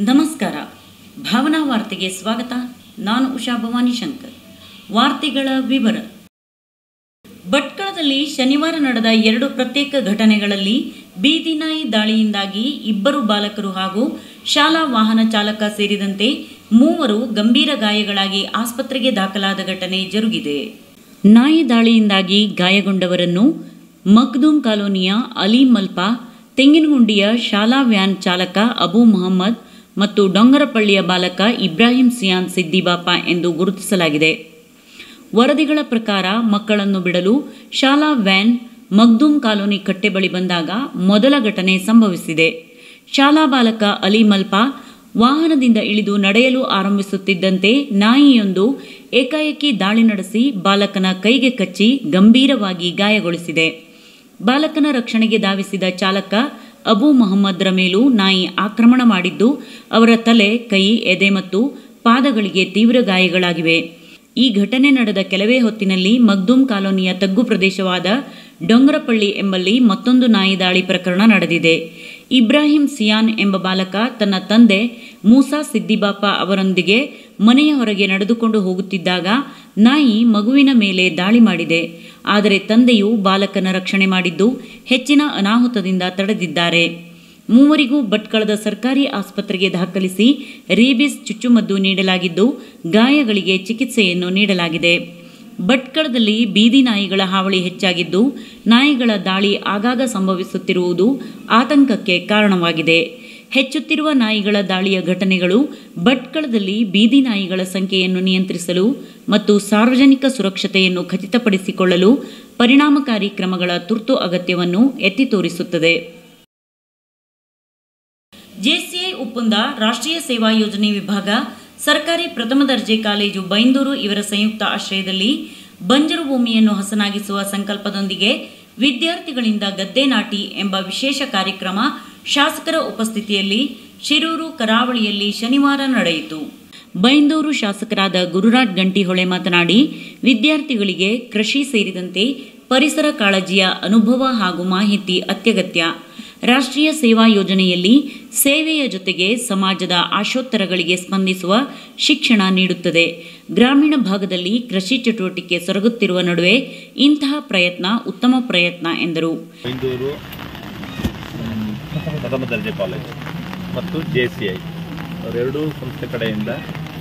ನಮಸ್ಕಾರ ಭಾವನಾ ವಾರ್ತೆಗೆ ಸ್ವಾಗತ ನಾನು ಉಷಾ ಭವಾನಿ ಶಂಕರ್ ವಾರ್ತೆಗಳ ವಿವರ ಭಟ್ಕಳದಲ್ಲಿ ಶನಿವಾರ ನಡೆದ ಎರಡು ಪ್ರತ್ಯೇಕ ಘಟನೆಗಳಲ್ಲಿ ಬೀದಿ ನಾಯಿ ದಾಳಿಯಿಂದಾಗಿ ಇಬ್ಬರು ಬಾಲಕರು ಹಾಗೂ ಶಾಲಾ ವಾಹನ ಚಾಲಕ ಸೇರಿದಂತೆ ಮೂವರು ಗಂಭೀರ ಗಾಯಗಳಾಗಿ ಆಸ್ಪತ್ರೆಗೆ ದಾಖಲಾದ ಘಟನೆ ಜರುಗಿದೆ ನಾಯಿ ದಾಳಿಯಿಂದಾಗಿ ಗಾಯಗೊಂಡವರನ್ನು ಮಗ್ದೂಮ್ ಕಾಲೋನಿಯ ಅಲಿ ಮಲ್ಪಾ ತೆಂಗಿನಗುಂಡಿಯ ಶಾಲಾ ವ್ಯಾನ್ ಚಾಲಕ ಅಬು ಮೊಹಮ್ಮದ್ ಮತ್ತು ಡೊಂಗರಪಳ್ಳಿಯ ಬಾಲಕ ಇಬ್ರಾಹಿಂ ಸಿಯಾನ್ ಸಿದ್ದಿಬಾಪ ಎಂದು ಗುರುತಿಸಲಾಗಿದೆ ವರದಿಗಳ ಪ್ರಕಾರ ಮಕ್ಕಳನ್ನು ಬಿಡಲು ಶಾಲಾ ವ್ಯಾನ್ ಮಗ್ದೂಮ್ ಕಾಲೋನಿ ಕಟ್ಟೆ ಬಳಿ ಬಂದಾಗ ಮೊದಲ ಘಟನೆ ಸಂಭವಿಸಿದೆ ಶಾಲಾ ಬಾಲಕ ಅಲಿ ಮಲ್ಪಾ ವಾಹನದಿಂದ ಇಳಿದು ನಡೆಯಲು ಆರಂಭಿಸುತ್ತಿದ್ದಂತೆ ನಾಯಿಯೊಂದು ಏಕಾಏಕಿ ದಾಳಿ ನಡೆಸಿ ಬಾಲಕನ ಕೈಗೆ ಕಚ್ಚಿ ಗಂಭೀರವಾಗಿ ಗಾಯಗೊಳಿಸಿದೆ ಬಾಲಕನ ರಕ್ಷಣೆಗೆ ಧಾವಿಸಿದ ಚಾಲಕ ಅಬು ಮೊಹಮ್ಮದ್ರ ಮೇಲೂ ನಾಯಿ ಆಕ್ರಮಣ ಮಾಡಿದ್ದು ಅವರ ತಲೆ ಕೈ ಎದೆ ಮತ್ತು ಪಾದಗಳಿಗೆ ತೀವ್ರ ಗಾಯಗಳಾಗಿವೆ ಈ ಘಟನೆ ನಡೆದ ಕೆಲವೇ ಹೊತ್ತಿನಲ್ಲಿ ಮಗ್ದೂಮ್ ಕಾಲೋನಿಯ ತಗ್ಗು ಪ್ರದೇಶವಾದ ಡೊಂಗರಪಳ್ಳಿ ಎಂಬಲ್ಲಿ ಮತ್ತೊಂದು ನಾಯಿ ದಾಳಿ ಪ್ರಕರಣ ನಡೆದಿದೆ ಇಬ್ರಾಹಿಂ ಸಿಯಾನ್ ಎಂಬ ಬಾಲಕ ತನ್ನ ತಂದೆ ಮೂಸಾ ಸಿದ್ದಿಬಾಪ ಅವರೊಂದಿಗೆ ಮನೆಯ ಹೊರಗೆ ನಡೆದುಕೊಂಡು ಹೋಗುತ್ತಿದ್ದಾಗ ನಾಯಿ ಮಗುವಿನ ಮೇಲೆ ದಾಳಿ ಮಾಡಿದೆ ಆದರೆ ತಂದೆಯು ಬಾಲಕನ ರಕ್ಷಣೆ ಮಾಡಿದ್ದು ಹೆಚ್ಚಿನ ಅನಾಹುತದಿಂದ ತಡೆದಿದ್ದಾರೆ ಮೂವರಿಗೂ ಭಟ್ಕಳದ ಸರ್ಕಾರಿ ಆಸ್ಪತ್ರೆಗೆ ದಾಖಲಿಸಿ ರೇಬಿಸ್ ಚುಚ್ಚುಮದ್ದು ನೀಡಲಾಗಿದ್ದು ಗಾಯಗಳಿಗೆ ಚಿಕಿತ್ಸೆಯನ್ನು ನೀಡಲಾಗಿದೆ ಭಟ್ಕಳದಲ್ಲಿ ಬೀದಿ ನಾಯಿಗಳ ಹಾವಳಿ ಹೆಚ್ಚಾಗಿದ್ದು ನಾಯಿಗಳ ದಾಳಿ ಆಗಾಗ ಸಂಭವಿಸುತ್ತಿರುವುದು ಆತಂಕಕ್ಕೆ ಕಾರಣವಾಗಿದೆ ಹೆಚ್ಚುತ್ತಿರುವ ನಾಯಿಗಳ ದಾಳಿಯ ಘಟನೆಗಳು ಭಟ್ಕಳದಲ್ಲಿ ಬೀದಿ ನಾಯಿಗಳ ಸಂಖ್ಯೆಯನ್ನು ನಿಯಂತ್ರಿಸಲು ಮತ್ತು ಸಾರ್ವಜನಿಕ ಸುರಕ್ಷತೆಯನ್ನು ಖಚಿತಪಡಿಸಿಕೊಳ್ಳಲು ಪರಿಣಾಮಕಾರಿ ಕ್ರಮಗಳ ತುರ್ತು ಅಗತ್ಯವನ್ನು ಎತ್ತಿ ತೋರಿಸುತ್ತದೆ ಜೆಸಿಐ ಒಪ್ಪಂದ ರಾಷ್ಟ್ರೀಯ ಸೇವಾ ಯೋಜನೆ ವಿಭಾಗ ಸರ್ಕಾರಿ ಪ್ರಥಮ ದರ್ಜೆ ಕಾಲೇಜು ಬೈಂದೂರು ಇವರ ಸಂಯುಕ್ತ ಆಶ್ರಯದಲ್ಲಿ ಬಂಜರು ಭೂಮಿಯನ್ನು ಹಸನಾಗಿಸುವ ಸಂಕಲ್ಪದೊಂದಿಗೆ ವಿದ್ಯಾರ್ಥಿಗಳಿಂದ ಗದ್ದೆ ನಾಟಿ ಎಂಬ ವಿಶೇಷ ಕಾರ್ಯಕ್ರಮ ಶಾಸಕರ ಉಪಸ್ಥಿತಿಯಲ್ಲಿ ಶಿರೂರು ಕರಾವಳಿಯಲ್ಲಿ ಶನಿವಾರ ನಡೆಯಿತು ಬೈಂದೂರು ಶಾಸಕರಾದ ಗುರುರಾಜ್ ಗಂಟಿಹೊಳೆ ಮಾತನಾಡಿ ವಿದ್ಯಾರ್ಥಿಗಳಿಗೆ ಕೃಷಿ ಸೇರಿದಂತೆ ಪರಿಸರ ಕಾಳಜಿಯ ಅನುಭವ ಹಾಗೂ ಮಾಹಿತಿ ಅತ್ಯಗತ್ಯ ರಾಷ್ಟ್ರೀಯ ಸೇವಾ ಯೋಜನೆಯಲ್ಲಿ ಸೇವೆಯ ಜೊತೆಗೆ ಸಮಾಜದ ಆಶೋತ್ತರಗಳಿಗೆ ಸ್ಪಂದಿಸುವ ಶಿಕ್ಷಣ ನೀಡುತ್ತದೆ ಗ್ರಾಮೀಣ ಭಾಗದಲ್ಲಿ ಕೃಷಿ ಚಟುವಟಿಕೆ ಸೊರಗುತ್ತಿರುವ ನಡುವೆ ಇಂತಹ ಪ್ರಯತ್ನ ಉತ್ತಮ ಪ್ರಯತ್ನ ಎಂದರು ಬೈಂದೂರು ಮ್, ಪ್ರಥಮ ದರ್ಜೆ ಕಾಲೇಜು ಮತ್ತು ಜೆ ಸಿ ಐ ಅವರೆರಡೂ ಸಂಸ್ಥೆ ಕಡೆಯಿಂದ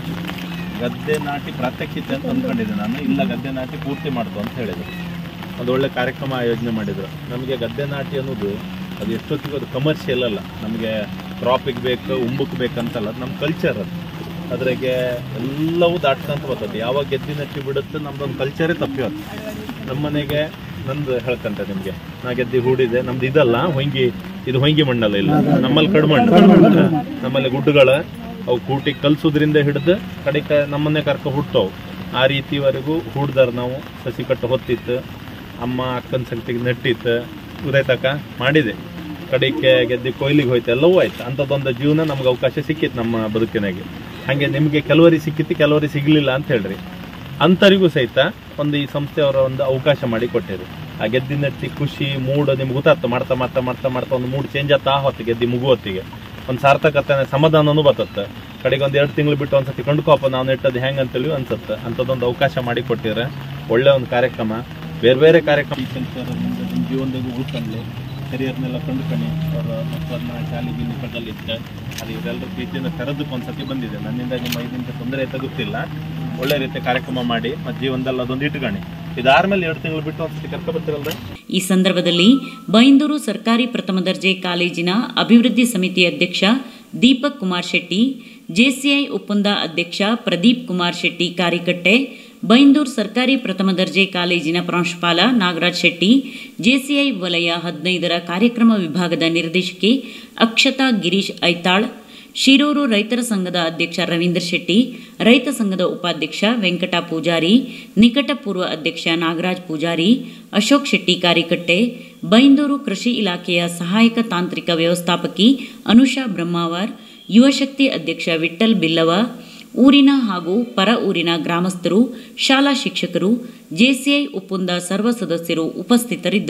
ಗದ್ದೆ ನಾಟಿ ಪ್ರಾತ್ಯಕ್ಷಿತೆ ಅಂತ ಅಂದ್ಕೊಂಡಿದ್ದೆ ನಾನು ಇಲ್ಲ ಗದ್ದೆ ನಾಟಿ ಪೂರ್ತಿ ಮಾಡ್ತು ಅಂತ ಹೇಳಿದರು ಒಂದು ಒಳ್ಳೆ ಕಾರ್ಯಕ್ರಮ ಆಯೋಜನೆ ಮಾಡಿದರು ನಮಗೆ ಗದ್ದೆ ನಾಟಿ ಅನ್ನೋದು ಅದು ಎಷ್ಟೊತ್ತಿಗೂ ಅದು ಕಮರ್ಷಿಯಲ್ ಅಲ್ಲ ನಮಗೆ ಕ್ರಾಪಿಗೆ ಬೇಕು ಉಂಬಕ್ಕೆ ಬೇಕಂತಲ್ಲ ಅದು ನಮ್ಮ ಕಲ್ಚರ್ ಅದು ಅದ್ರಾಗೆ ಎಲ್ಲವೂ ದಾಟ್ಕೊಂತ ಬರ್ತದೆ ಯಾವಾಗ ಗೆದ್ದಿ ನಟ್ಟಿ ಬಿಡುತ್ತೆ ನಮ್ದೊಂದು ಕಲ್ಚರೇ ತಪ್ಪಿ ಹೋಯ್ತು ನಮ್ಮ ಮನೆಗೆ ನಂದು ಹೇಳ್ಕಂತ ನಿಮಗೆ ನಾ ಗೆದ್ದಿ ಹೂಡಿದೆ ನಮ್ದು ಇದಲ್ಲ ಹೊಂಗಿ ಇದು ಹೊಂಗಿ ಮಣ್ಣಲ್ಲ ಇಲ್ಲ ನಮ್ಮಲ್ಲಿ ಕಡ್ಮಣ್ಣು ನಮ್ಮಲ್ಲಿ ಗುಡ್ಡಗಳ ಅವು ಕೂಟಿ ಕಲ್ಸೋದ್ರಿಂದ ಹಿಡಿದು ಕಡೆಕ ನಮ್ಮನ್ನೇ ಕರ್ಕ ಹುಟ್ಟವು ಆ ರೀತಿವರೆಗೂ ಹೂಡ್ದಾರ ನಾವು ಸಸಿ ಕಟ್ಟು ಹೊತ್ತಿತ್ತು ಅಮ್ಮ ಅಕ್ಕನ ಸಂಗತಿಗೆ ನೆಟ್ಟಿತ್ತು ಉದೈತಕ ಮಾಡಿದೆ ಕಡೆಗೆ ಗೆದ್ದಿ ಕೊಯ್ಲಿಗೆ ಹೋಯ್ತು ಎಲ್ಲವೂ ಆಯ್ತು ಅಂಥದ್ದೊಂದು ಜೀವನ ನಮ್ಗೆ ಅವಕಾಶ ಸಿಕ್ಕಿತ್ತು ನಮ್ಮ ಬದುಕಿನಾಗೆ ಹಾಗೆ ನಿಮಗೆ ಕೆಲವರಿಗೆ ಸಿಕ್ಕಿತ್ತು ಕೆಲವರಿಗೆ ಸಿಗಲಿಲ್ಲ ಅಂತ ಹೇಳ್ರಿ ಅಂಥರಿಗೂ ಸಹಿತ ಒಂದು ಈ ಸಂಸ್ಥೆಯವರ ಒಂದು ಅವಕಾಶ ಮಾಡಿ ಕೊಟ್ಟಿರು ಆ ಗೆದ್ದಿ ನೆಟ್ಟಿ ಖುಷಿ ಮೂಡ್ ನಿಮ್ಗೆ ಗೊತ್ತಾಗ್ತು ಮಾಡ್ತಾ ಮಾಡ್ತಾ ಮಾಡ್ತಾ ಮಾಡ್ತಾ ಒಂದು ಮೂಡ್ ಚೇಂಜ್ ಆಗ್ತಾ ಹೊತ್ತು ಗೆದ್ದಿ ಮುಗು ಹೊತ್ತಿಗೆ ಒಂದು ಸಾರ್ಥಕತೆ ಸಮಾಧಾನನೂ ಬರ್ತತ್ತೆ ಕಡೆಗೆ ಒಂದು ಎರಡು ತಿಂಗಳು ಬಿಟ್ಟು ಒಂದ್ಸತಿ ಕೊಂಡ್ಕೋಪ ನಾವು ನೆಟ್ಟದ್ದು ಹೆಂಗೆ ಅಂತೇಳಿ ಅನ್ಸುತ್ತೆ ಅಂಥದ್ದೊಂದು ಅವಕಾಶ ಮಾಡಿ ಕೊಟ್ಟಿರ ಒಳ್ಳೆ ಒಂದು ಕಾರ್ಯಕ್ರಮ ಬೇರೆ ಬೇರೆ ಕಾರ್ಯಕ್ರಮ ಈ ಕಲ್ಚರ್ ಮುಂದೆ ನಿಮ್ಮ ಜೀವನದಾಗೂ ಉಳ್ಕೊಂಡ್ಲಿ ಕರಿಯರ್ನೆಲ್ಲ ಕೊಂಡ್ಕೊಂಡು ಅವರ ಮಕ್ಕಳನ್ನ ಶಾಲೆ ಗಿಲ್ಲಿ ಕಟ್ಟಲಿಕ್ಕೆ ಅದು ಇವರೆಲ್ಲರೂ ಪ್ರೀತಿಯಿಂದ ಕರೆದಕ್ಕೆ ಒಂದ್ಸತಿ ಬಂದಿದೆ ನನ್ನಿಂದ ನಿಮ್ಮ ಐದಿಂದ ತೊಂದರೆ ಆಯ್ತಾ ಗೊತ್ತಿಲ್ಲ ಒಳ್ಳೆ ರೀತಿಯ ಕಾರ್ಯಕ್ರಮ ಮಾಡಿ ಮತ್ತು ಜೀವನದಲ್ಲಿ ಅದೊಂದು ಇಟ್ಕೊಳ್ಳಿ ಇದಾದ್ಮೇಲೆ ಎರಡು ತಿಂಗಳು ಬಿಟ್ಟು ಒಂದ್ಸತಿ ಕರ್ಕೊ ಬರ್ತೀರಲ್ರಿ ಈ ಸಂದರ್ಭದಲ್ಲಿ ಬೈಂದೂರು ಸರ್ಕಾರಿ ಪ್ರಥಮ ದರ್ಜೆ ಕಾಲೇಜಿನ ಅಭಿವೃದ್ಧಿ ಸಮಿತಿ ಅಧ್ಯಕ್ಷ ದೀಪಕ್ ಕುಮಾರ್ ಶೆಟ್ಟಿ ಜೆಸಿಐ ಒಪ್ಪಂದ ಅಧ್ಯಕ್ಷ ಪ್ರದೀಪ್ ಕುಮಾರ್ ಶೆಟ್ಟಿ ಕಾರಿಕಟ್ಟೆ ಬೈಂದೂರು ಸರ್ಕಾರಿ ಪ್ರಥಮ ದರ್ಜೆ ಕಾಲೇಜಿನ ಪ್ರಾಂಶುಪಾಲ ನಾಗರಾಜ್ ಶೆಟ್ಟಿ ಜೆಸಿಐ ವಲಯ ಹದಿನೈದರ ಕಾರ್ಯಕ್ರಮ ವಿಭಾಗದ ನಿರ್ದೇಶಕಿ ಅಕ್ಷತಾ ಗಿರೀಶ್ ಐತಾಳ್ ಶಿರೂರು ರೈತರ ಸಂಘದ ಅಧ್ಯಕ್ಷ ರವೀಂದ್ರ ಶೆಟ್ಟಿ ರೈತ ಸಂಘದ ಉಪಾಧ್ಯಕ್ಷ ವೆಂಕಟ ಪೂಜಾರಿ ನಿಕಟಪೂರ್ವ ಅಧ್ಯಕ್ಷ ನಾಗರಾಜ್ ಪೂಜಾರಿ ಅಶೋಕ್ ಶೆಟ್ಟಿ ಕಾರಿಕಟ್ಟೆ ಬೈಂದೂರು ಕೃಷಿ ಇಲಾಖೆಯ ಸಹಾಯಕ ತಾಂತ್ರಿಕ ವ್ಯವಸ್ಥಾಪಕಿ ಅನುಷಾ ಬ್ರಹ್ಮಾವರ್ ಯುವಶಕ್ತಿ ಅಧ್ಯಕ್ಷ ವಿಠ್ಠಲ್ ಬಿಲ್ಲವ ಊರಿನ ಹಾಗೂ ಪರ ಊರಿನ ಗ್ರಾಮಸ್ಥರು ಶಾಲಾ ಶಿಕ್ಷಕರು ಜೆಸಿಐ ಒಪ್ಪಂದ ಸರ್ವ ಸದಸ್ಯರು ಉಪಸ್ಥಿತರಿದ್ದರು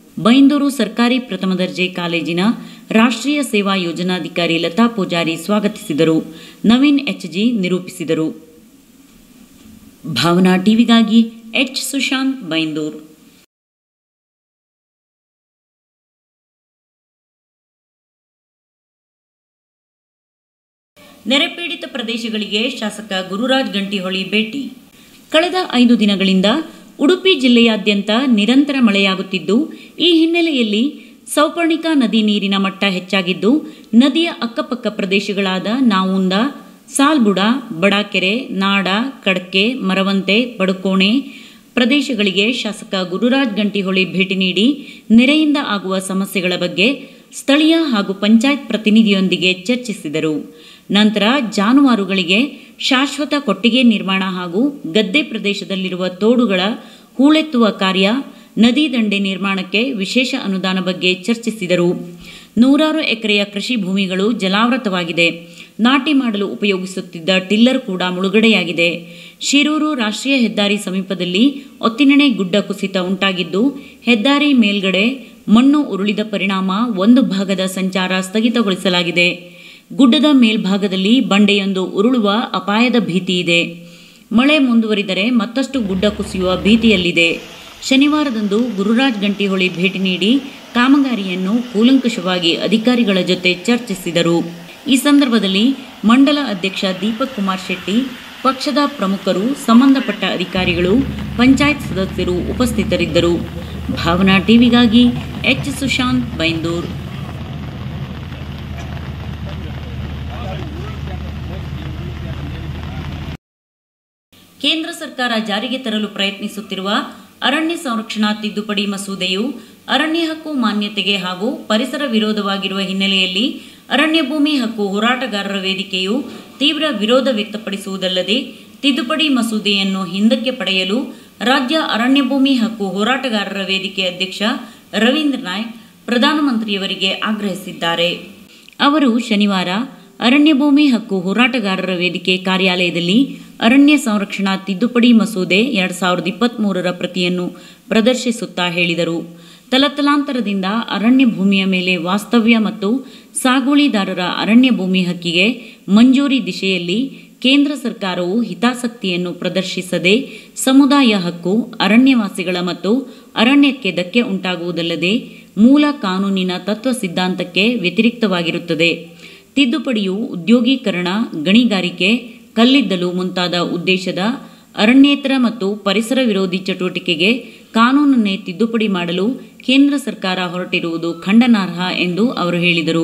ಬೈಂದೂರು ಸರ್ಕಾರಿ ಪ್ರಥಮ ದರ್ಜೆ ಕಾಲೇಜಿನ ರಾಷ್ಟ್ರೀಯ ಸೇವಾ ಯೋಜನಾಧಿಕಾರಿ ಲತಾ ಪೂಜಾರಿ ಸ್ವಾಗತಿಸಿದರು ನವೀನ್ ಎಚ್ಜಿ ನಿರೂಪಿಸಿದರು ಭಾವನಾ ಟಿವಿಗಾಗಿ ಎಚ್ ಸುಶಾಂತ್ ಬೈಂದೂರ್ ನೆರೆಪೀಡಿತ ಪ್ರದೇಶಗಳಿಗೆ ಶಾಸಕ ಗುರುರಾಜ್ ಗಂಟಿಹೊಳಿ ಭೇಟಿ ಕಳೆದ ಐದು ದಿನಗಳಿಂದ ಉಡುಪಿ ಜಿಲ್ಲೆಯಾದ್ಯಂತ ನಿರಂತರ ಮಳೆಯಾಗುತ್ತಿದ್ದು ಈ ಹಿನ್ನೆಲೆಯಲ್ಲಿ ಸೌಪರ್ಣಿಕಾ ನದಿ ನೀರಿನ ಮಟ್ಟ ಹೆಚ್ಚಾಗಿದ್ದು ನದಿಯ ಅಕ್ಕಪಕ್ಕ ಪ್ರದೇಶಗಳಾದ ನಾವುಂದ ಸಾಲ್ಬುಡ ಬಡಾಕೆರೆ ನಾಡ ಕಡಕೆ ಮರವಂತೆ ಬಡಕೋಣೆ ಪ್ರದೇಶಗಳಿಗೆ ಶಾಸಕ ಗುರುರಾಜ್ ಗಂಟಿಹೊಳಿ ಭೇಟಿ ನೀಡಿ ನೆರೆಯಿಂದ ಆಗುವ ಸಮಸ್ಯೆಗಳ ಬಗ್ಗೆ ಸ್ಥಳೀಯ ಹಾಗೂ ಪಂಚಾಯತ್ ಪ್ರತಿನಿಧಿಯೊಂದಿಗೆ ಚರ್ಚಿಸಿದರು ನಂತರ ಜಾನುವಾರುಗಳಿಗೆ ಶಾಶ್ವತ ಕೊಟ್ಟಿಗೆ ನಿರ್ಮಾಣ ಹಾಗೂ ಗದ್ದೆ ಪ್ರದೇಶದಲ್ಲಿರುವ ತೋಡುಗಳ ಹೂಳೆತ್ತುವ ಕಾರ್ಯ ನದಿ ದಂಡೆ ನಿರ್ಮಾಣಕ್ಕೆ ವಿಶೇಷ ಅನುದಾನ ಬಗ್ಗೆ ಚರ್ಚಿಸಿದರು ನೂರಾರು ಎಕರೆಯ ಕೃಷಿ ಭೂಮಿಗಳು ಜಲಾವೃತವಾಗಿದೆ ನಾಟಿ ಮಾಡಲು ಉಪಯೋಗಿಸುತ್ತಿದ್ದ ಟಿಲ್ಲರ್ ಕೂಡ ಮುಳುಗಡೆಯಾಗಿದೆ ಶಿರೂರು ರಾಷ್ಟ್ರೀಯ ಹೆದ್ದಾರಿ ಸಮೀಪದಲ್ಲಿ ಒತ್ತಿನಣೆ ಗುಡ್ಡ ಕುಸಿತ ಉಂಟಾಗಿದ್ದು ಹೆದ್ದಾರಿ ಮೇಲ್ಗಡೆ ಮಣ್ಣು ಉರುಳಿದ ಪರಿಣಾಮ ಒಂದು ಭಾಗದ ಸಂಚಾರ ಸ್ಥಗಿತಗೊಳಿಸಲಾಗಿದೆ ಗುಡ್ಡದ ಮೇಲ್ಭಾಗದಲ್ಲಿ ಬಂಡೆಯೊಂದು ಉರುಳುವ ಅಪಾಯದ ಭೀತಿ ಇದೆ ಮಳೆ ಮುಂದುವರಿದರೆ ಮತ್ತಷ್ಟು ಗುಡ್ಡ ಕುಸಿಯುವ ಭೀತಿಯಲ್ಲಿದೆ ಶನಿವಾರದಂದು ಗುರುರಾಜ್ ಗಂಟಿಹೊಳಿ ಭೇಟಿ ನೀಡಿ ಕಾಮಗಾರಿಯನ್ನು ಕೂಲಂಕಷವಾಗಿ ಅಧಿಕಾರಿಗಳ ಜೊತೆ ಚರ್ಚಿಸಿದರು ಈ ಸಂದರ್ಭದಲ್ಲಿ ಮಂಡಲ ಅಧ್ಯಕ್ಷ ದೀಪಕ್ ಕುಮಾರ್ ಶೆಟ್ಟಿ ಪಕ್ಷದ ಪ್ರಮುಖರು ಸಂಬಂಧಪಟ್ಟ ಅಧಿಕಾರಿಗಳು ಪಂಚಾಯತ್ ಸದಸ್ಯರು ಉಪಸ್ಥಿತರಿದ್ದರು ಭಾವನಾ ಟಿವಿಗಾಗಿ ಎಚ್ ಸುಶಾಂತ್ ಬೈಂದೂರ್ ಕೇಂದ್ರ ಸರ್ಕಾರ ಜಾರಿಗೆ ತರಲು ಪ್ರಯತ್ನಿಸುತ್ತಿರುವ ಅರಣ್ಯ ಸಂರಕ್ಷಣಾ ತಿದ್ದುಪಡಿ ಮಸೂದೆಯು ಅರಣ್ಯ ಹಕ್ಕು ಮಾನ್ಯತೆಗೆ ಹಾಗೂ ಪರಿಸರ ವಿರೋಧವಾಗಿರುವ ಹಿನ್ನೆಲೆಯಲ್ಲಿ ಅರಣ್ಯ ಭೂಮಿ ಹಕ್ಕು ಹೋರಾಟಗಾರರ ವೇದಿಕೆಯು ತೀವ್ರ ವಿರೋಧ ವ್ಯಕ್ತಪಡಿಸುವುದಲ್ಲದೆ ತಿದ್ದುಪಡಿ ಮಸೂದೆಯನ್ನು ಹಿಂದಕ್ಕೆ ಪಡೆಯಲು ರಾಜ್ಯ ಅರಣ್ಯ ಭೂಮಿ ಹಕ್ಕು ಹೋರಾಟಗಾರರ ವೇದಿಕೆ ಅಧ್ಯಕ್ಷ ರವೀಂದ್ರ ನಾಯ್ಕ್ ಪ್ರಧಾನಮಂತ್ರಿಯವರಿಗೆ ಆಗ್ರಹಿಸಿದ್ದಾರೆ ಅವರು ಶನಿವಾರ ಅರಣ್ಯ ಭೂಮಿ ಹಕ್ಕು ಹೋರಾಟಗಾರರ ವೇದಿಕೆ ಕಾರ್ಯಾಲಯದಲ್ಲಿ ಅರಣ್ಯ ಸಂರಕ್ಷಣಾ ತಿದ್ದುಪಡಿ ಮಸೂದೆ ಎರಡ್ ಸಾವಿರದ ಇಪ್ಪತ್ತ್ಮೂರರ ಪ್ರತಿಯನ್ನು ಪ್ರದರ್ಶಿಸುತ್ತಾ ಹೇಳಿದರು ತಲತಲಾಂತರದಿಂದ ಅರಣ್ಯ ಭೂಮಿಯ ಮೇಲೆ ವಾಸ್ತವ್ಯ ಮತ್ತು ಸಾಗುವಳಿದಾರರ ಅರಣ್ಯ ಭೂಮಿ ಹಕ್ಕಿಗೆ ಮಂಜೂರಿ ದಿಶೆಯಲ್ಲಿ ಕೇಂದ್ರ ಸರ್ಕಾರವು ಹಿತಾಸಕ್ತಿಯನ್ನು ಪ್ರದರ್ಶಿಸದೆ ಸಮುದಾಯ ಹಕ್ಕು ಅರಣ್ಯವಾಸಿಗಳ ಮತ್ತು ಅರಣ್ಯಕ್ಕೆ ಧಕ್ಕೆ ಉಂಟಾಗುವುದಲ್ಲದೆ ಮೂಲ ಕಾನೂನಿನ ತತ್ವ ಸಿದ್ಧಾಂತಕ್ಕೆ ವ್ಯತಿರಿಕ್ತವಾಗಿರುತ್ತದೆ ತಿದ್ದುಪಡಿಯು ಉದ್ಯೋಗೀಕರಣ ಗಣಿಗಾರಿಕೆ ಕಲ್ಲಿದ್ದಲು ಮುಂತಾದ ಉದ್ದೇಶದ ಅರಣ್ಯೇತರ ಮತ್ತು ಪರಿಸರ ವಿರೋಧಿ ಚಟುವಟಿಕೆಗೆ ಕಾನೂನನ್ನೇ ತಿದ್ದುಪಡಿ ಮಾಡಲು ಕೇಂದ್ರ ಸರ್ಕಾರ ಹೊರಟಿರುವುದು ಖಂಡನಾರ್ಹ ಎಂದು ಅವರು ಹೇಳಿದರು